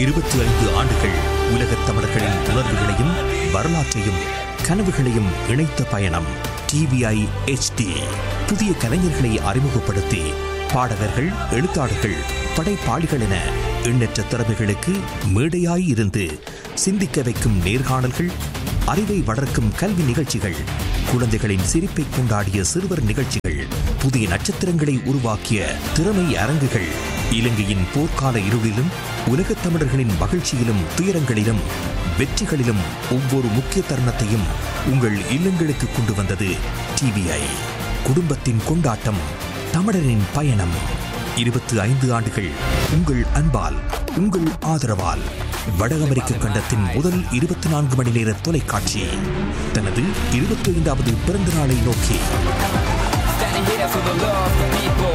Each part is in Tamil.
இருபத்தி ஐந்து ஆண்டுகள் உலகத் தமிழர்களின் உணர்வுகளையும் வரலாற்றையும் கனவுகளையும் இணைத்த பயணம் டிவிஐ HD புதிய கலைஞர்களை அறிமுகப்படுத்தி பாடகர்கள் எழுத்தாளர்கள் படைப்பாளிகள் என எண்ணற்ற திறமைகளுக்கு மேடையாய் இருந்து சிந்திக்க வைக்கும் நேர்காணல்கள் அறிவை வளர்க்கும் கல்வி நிகழ்ச்சிகள் குழந்தைகளின் சிரிப்பை கொண்டாடிய சிறுவர் நிகழ்ச்சிகள் புதிய நட்சத்திரங்களை உருவாக்கிய திறமை அரங்குகள் இலங்கையின் போர்க்கால இருளிலும் உலகத் தமிழர்களின் மகிழ்ச்சியிலும் துயரங்களிலும் வெற்றிகளிலும் ஒவ்வொரு முக்கிய தருணத்தையும் உங்கள் இல்லங்களுக்கு கொண்டு வந்தது டிவிஐ குடும்பத்தின் கொண்டாட்டம் தமிழரின் பயணம் இருபத்தி ஐந்து ஆண்டுகள் உங்கள் அன்பால் உங்கள் ஆதரவால் வட அமெரிக்க கண்டத்தின் முதல் இருபத்தி நான்கு மணி நேர தொலைக்காட்சி தனது இருபத்தி ஐந்தாவது பிறந்த நாளை நோக்கி Standing here for the love of people.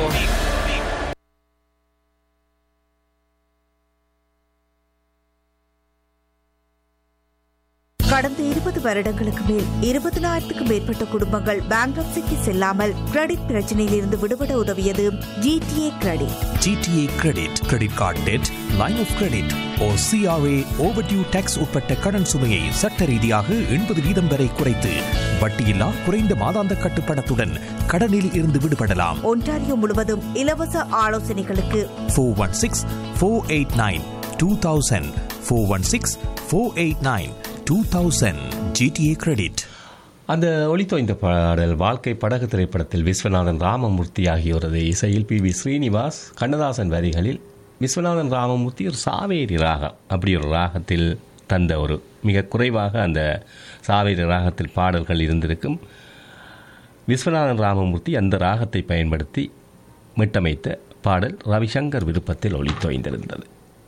கடந்த இருபது வருடங்களுக்கு மேல் இருபதினாயிரத்துக்கும் மேற்பட்ட குடும்பங்கள் பேங்க்ரப்சிக்கு செல்லாமல் கிரெடிட் பிரச்சனையில் இருந்து விடுபட உதவியது GTA credit GTA credit credit card debt line of credit O CRA overdue days உட்பட்ட கடன் சுமையை சட்ட ரீதியாக எண்பது வீதம் வரை குறைத்து வட்டியில்லா குறைந்த மாதாந்த கட்டுப்பணத்துடன் கடனில் இருந்து விடுபடலாம் ஒன்டாரியோ முழுவதும் இலவச ஆலோசனைகளுக்கு four one six four eight nine two thousand four one six four eight nine two thousand GTA credit அந்த ஒளித்தோய்ந்த பாடல் வாழ்க்கை படகு திரைப்படத்தில் விஸ்வநாதன் ராமமூர்த்தி ஆகியோரது இசையில் பி வி ஸ்ரீனிவாஸ் கண்ணதாசன் வரிகளில் விஸ்வநாதன் ராமமூர்த்தி ஒரு சாவேரி ராகம் அப்படி ஒரு ராகத்தில் தந்த ஒரு மிக குறைவாக அந்த சாவேரி ராகத்தில் பாடல்கள் இருந்திருக்கும் விஸ்வநாதன் ராமமூர்த்தி அந்த ராகத்தை பயன்படுத்தி மீட்டமைத்த பாடல் ரவிசங்கர் விருப்பத்தில் ஒளித்தோய்ந்திருந்தது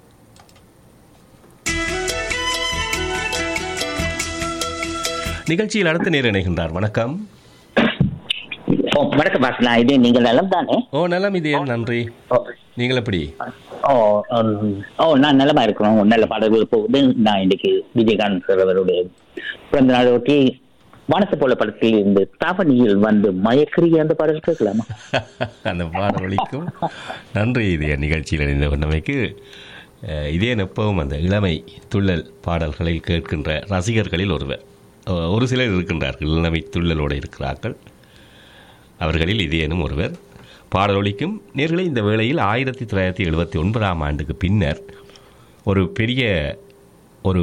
நிகழ்ச்சியில் அடுத்த நேர் இணைகின்றார் வணக்கம் ஓ வணக்கம் பாஸ்லா இது நீங்கள் நலம் தானே ஓ நலம் இது நன்றி ஓ, நீங்கள் எப்படி ஓ உம், ஓ நான் நலமா இருக்கிறோம் நல்ல பாடல்கள் போகுது நான் இன்னைக்கு விஜயகாந்த் சார் அவருடைய பிறந்த நாள் ஒட்டி வானத்தை போல படத்தில் இருந்து தாவணியில் வந்து மயக்கரிய அந்த பாடல் கேட்கலாமா அந்த பாடவழிக்கும் நன்றி இதே நிகழ்ச்சியில் இணைந்த கொண்டமைக்கு அஹ், இதே எப்பவும் அந்த இளமை துள்ளல் பாடல்களை கேட்கின்ற ரசிகர்களில் ஒருவர் அஹ், ஒரு சிலர் இருக்கின்றார்கள் இளமை துள்ளலோடு இருக்கிறார்கள் அவர்களில் இதேனும் ஒருவர் பாடலொலிக்கும் நேர்களை இந்த வேளையில் ஆயிரத்தி தொள்ளாயிரத்தி எழுபத்தி ஒன்பதாம் ஆண்டுக்கு பின்னர் ஒரு பெரிய ஒரு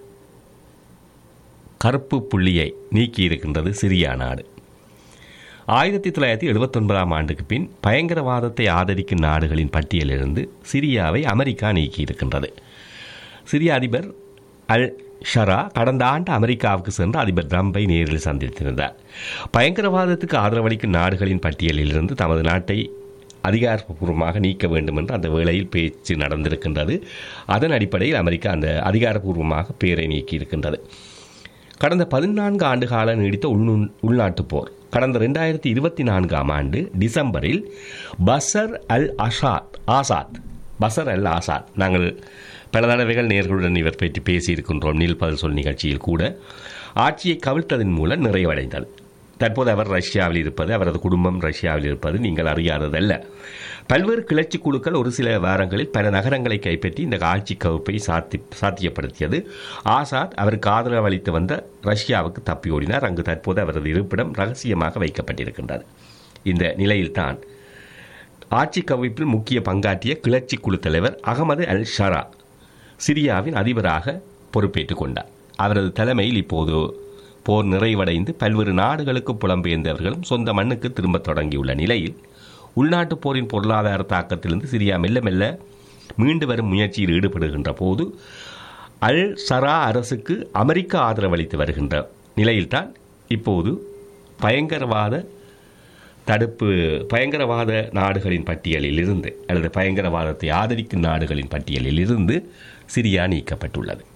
கருப்பு புள்ளியை நீக்கி இருக்கின்றது சிரியா நாடு ஆயிரத்தி தொள்ளாயிரத்தி எழுபத்தொன்பதாம் ஆண்டுக்கு பின் பயங்கரவாதத்தை ஆதரிக்கும் நாடுகளின் பட்டியலிலிருந்து சிரியாவை அமெரிக்கா நீக்கி இருக்கின்றது சிரிய அதிபர் அல் ஷரா கடந்த ஆண்டு அமெரிக்காவுக்கு சென்று அதிபர் ட்ரம்பை நேரில் சந்தித்திருந்தார் பயங்கரவாதத்துக்கு ஆதரவளிக்கும் நாடுகளின் பட்டியலிலிருந்து தமது நாட்டை அதிகாரப்பூர்வமாக நீக்க வேண்டும் என்று அந்த வேளையில் பேச்சு நடந்திருக்கின்றது அதன் அடிப்படையில் அமெரிக்கா அந்த அதிகாரப்பூர்வமாக பேரை நீக்கி இருக்கின்றது கடந்த பதினான்கு ஆண்டு கால நீடித்த உள்நு உள்நாட்டுப் போர் கடந்த ரெண்டாயிரத்தி இருபத்தி நான்காம் ஆண்டு டிசம்பரில் பசர் அல் அஷாத் ஆசாத் பசர் அல் ஆசாத் நாங்கள் பல தடவைகள் நேர்களுடன் இவர் பற்றி பேசியிருக்கின்றோம் நீல் பதில் சொல் நிகழ்ச்சியில் கூட ஆட்சியை கவிழ்த்ததன் மூலம் நிறைவடைந்தது தற்போது அவர் ரஷ்யாவில் இருப்பது அவரது குடும்பம் ரஷ்யாவில் இருப்பது நீங்கள் அறியாததல்ல பல்வேறு கிளர்ச்சி குழுக்கள் ஒரு சில வாரங்களில் பல நகரங்களை கைப்பற்றி இந்த ஆட்சி கவுப்பை சாத்தி சாத்தியப்படுத்தியது ஆசாத் அவருக்கு ஆதரவு அளித்து வந்த ரஷ்யாவுக்கு தப்பி ஓடினார் அங்கு தற்போது அவரது இருப்பிடம் ரகசியமாக வைக்கப்பட்டிருக்கின்றது இந்த நிலையில்தான் ஆட்சி கவிப்பில் முக்கிய பங்காற்றிய கிளர்ச்சி குழு தலைவர் அகமது அல் ஷரா சிரியாவின் அதிபராக பொறுப்பேற்றுக் கொண்டார் அவரது தலைமையில் இப்போது போர் நிறைவடைந்து பல்வேறு நாடுகளுக்கு புலம்பெயர்ந்தவர்களும் சொந்த மண்ணுக்கு திரும்பத் தொடங்கியுள்ள நிலையில் உள்நாட்டுப் போரின் பொருளாதார தாக்கத்திலிருந்து சிரியா மெல்ல மெல்ல மீண்டு வரும் முயற்சியில் ஈடுபடுகின்ற போது அல் சரா அரசுக்கு அமெரிக்கா ஆதரவளித்து வருகின்ற நிலையில்தான் இப்போது பயங்கரவாத தடுப்பு பயங்கரவாத நாடுகளின் பட்டியலில் இருந்து அல்லது பயங்கரவாதத்தை ஆதரிக்கும் நாடுகளின் பட்டியலில் இருந்து சிரியா நீக்கப்பட்டுள்ளது